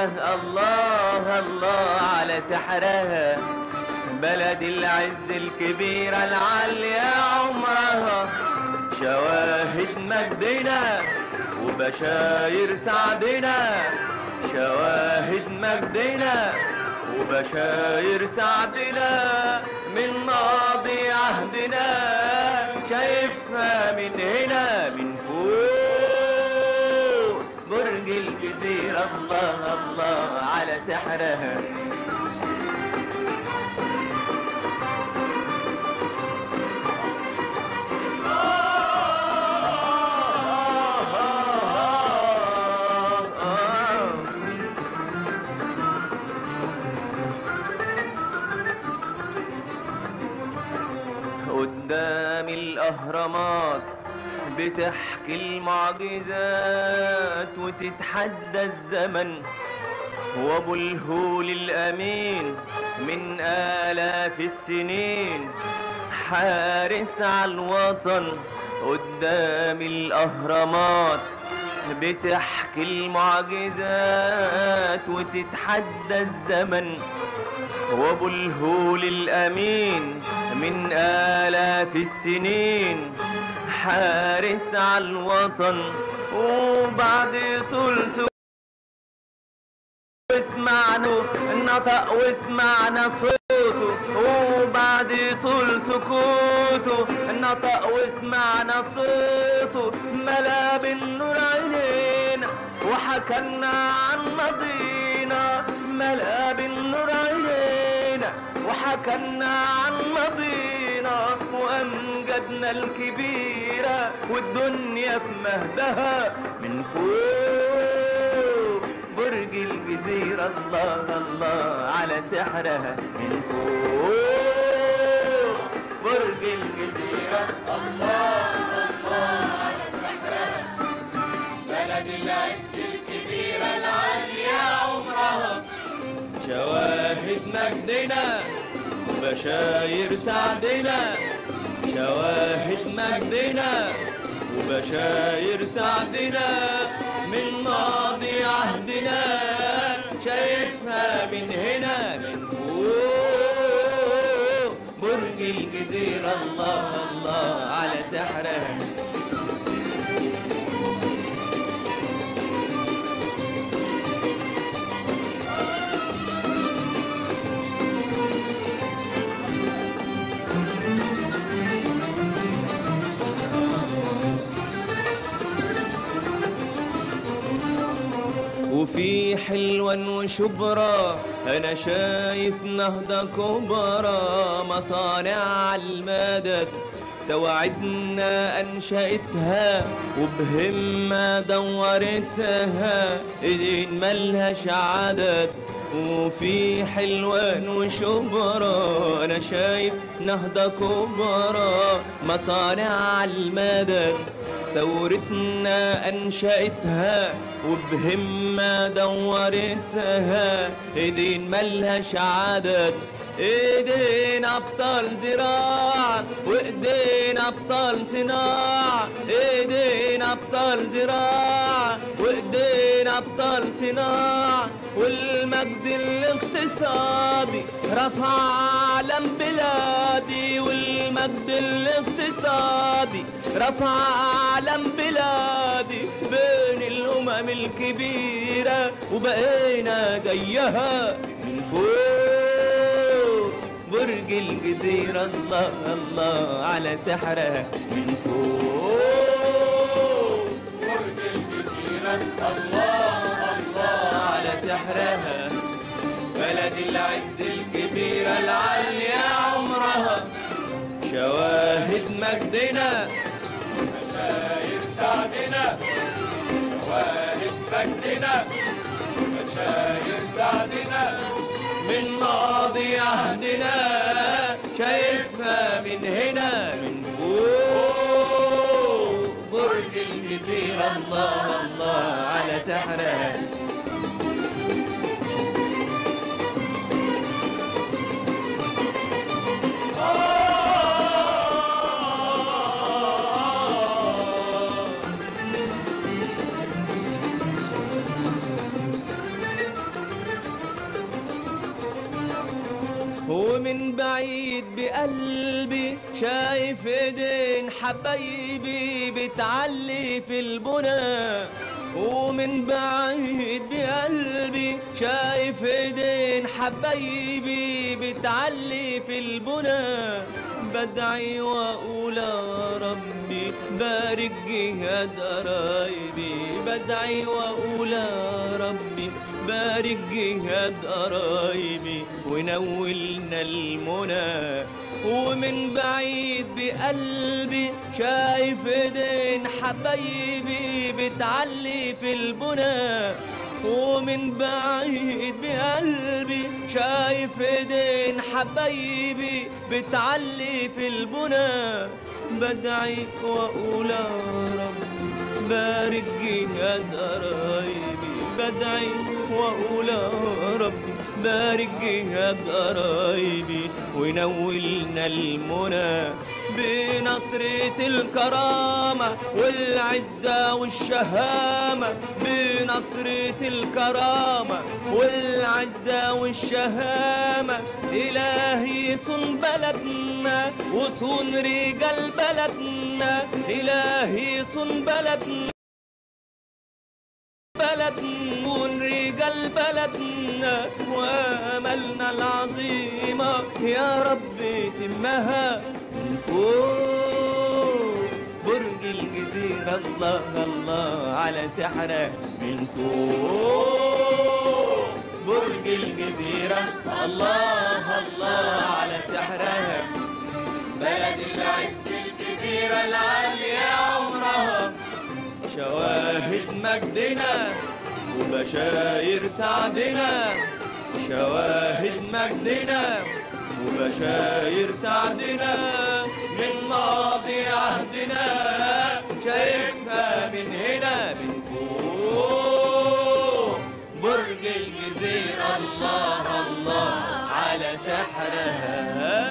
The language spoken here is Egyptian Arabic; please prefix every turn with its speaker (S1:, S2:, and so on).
S1: الله الله على سحرها بلد العز الكبيرة العالية عمرها شواهد مجدنا وبشاير سعدنا شواهد مجدنا وبشاير سعدنا من ماضي عهدنا شايفها من هنا من فوق برج الجزيرة الله الله على سحرها قدام الأهرامات بتحكي المعجزات وتتحدى الزمن وابو الهول الأمين من آلاف السنين حارس على الوطن قدام الأهرامات بتحكي المعجزات وتتحدى الزمن وابو الهول الامين من الاف السنين حارس على الوطن وبعد طول وسمعنا نطق وسمعنا صوته وبعد طول سكوته نطق وسمعنا صوته ملا بالنور عينينا وحكلنا عن ماضينا ملا بالنور عينينا وحكلنا عن ماضينا وامجدنا الكبيره والدنيا في مهدها من فوق برج الجزيرة الله الله على سحرها من فوق برج الجزيرة الله الله على سحرها بلد العز الكبيرة العالية عمرها شواهد مجدنا وبشاير سعدنا شواهد مجدنا وبشاير سعدنا من ماضي عهدنا شايفها من هنا من فوق برج الجزيرة الله الله على سحرها وفي حلوان وشبرا انا شايف نهضة كبرى مصانع على المدد سواعدنا انشأتها وبهمة دورتها ايدين ملهاش عدد وفي حلوان وشبرا انا شايف نهضة كبرى مصانع على المدد ثورتنا أنشأتها وبهمة دورتها ايدين ملهاش عدد ايدين ابطال زراعة وايدين ابطال صناعة ايدين ابطال زراعة وايدين ابطال صناعة والمجد الاقتصادي رفع علم بلادي والمجد الاقتصادي رفع علم بلادي بين الامم الكبيرة وبقينا زيها من فوق برج الجزيرة الله الله على سحرها من فوق برج الجزيرة الله الله على سحرها بلد العز الكبيرة العالية عمرها شواهد مجدنا
S2: بشاير سعدنا شواهد مجدنا بشاير سعدنا
S1: من ماضي عهدنا شايفها من هنا من فوق برج الجزيرة الله الله على سحرها ومن بعيد بقلبي شايف ايدين حبايبي بتعلي في البنى ومن بعيد بقلبي شايف ايدين حبايبي بتعلي في البنى بدعي واقول يا ربي بارك جهاد قرايبي بدعي واقول يا ربي بارك جهاد قرايبي ونولنا المنى ومن بعيد بقلبي شايف ايدين حبايبي بتعلي في البنى ومن بعيد بقلبي شايف ايدين حبايبي بتعلي في البنى بدعي واقول يا رب بارك جهاد قرايبي بدعي واقول يا رب بارك جهاد قرايبي ونولنا المنى بنصرة الكرامة والعزة والشهامة بنصرة الكرامة والعزة والشهامة إلهي صن بلدنا وصون رجال بلدنا إلهي صن بلدنا بلد من رجال بلدنا واملنا العظيمة يا رب تمها من فوق برج الجزيرة الله الله على سحرة من فوق برج الجزيرة الله الله على سحرها بلد العز الكبيرة العالية عمرها شواهد مجدنا وبشاير سعدنا شواهد مجدنا وبشاير سعدنا من ماضي عهدنا شايفها من هنا من فوق برج الجزيرة الله الله على سحرها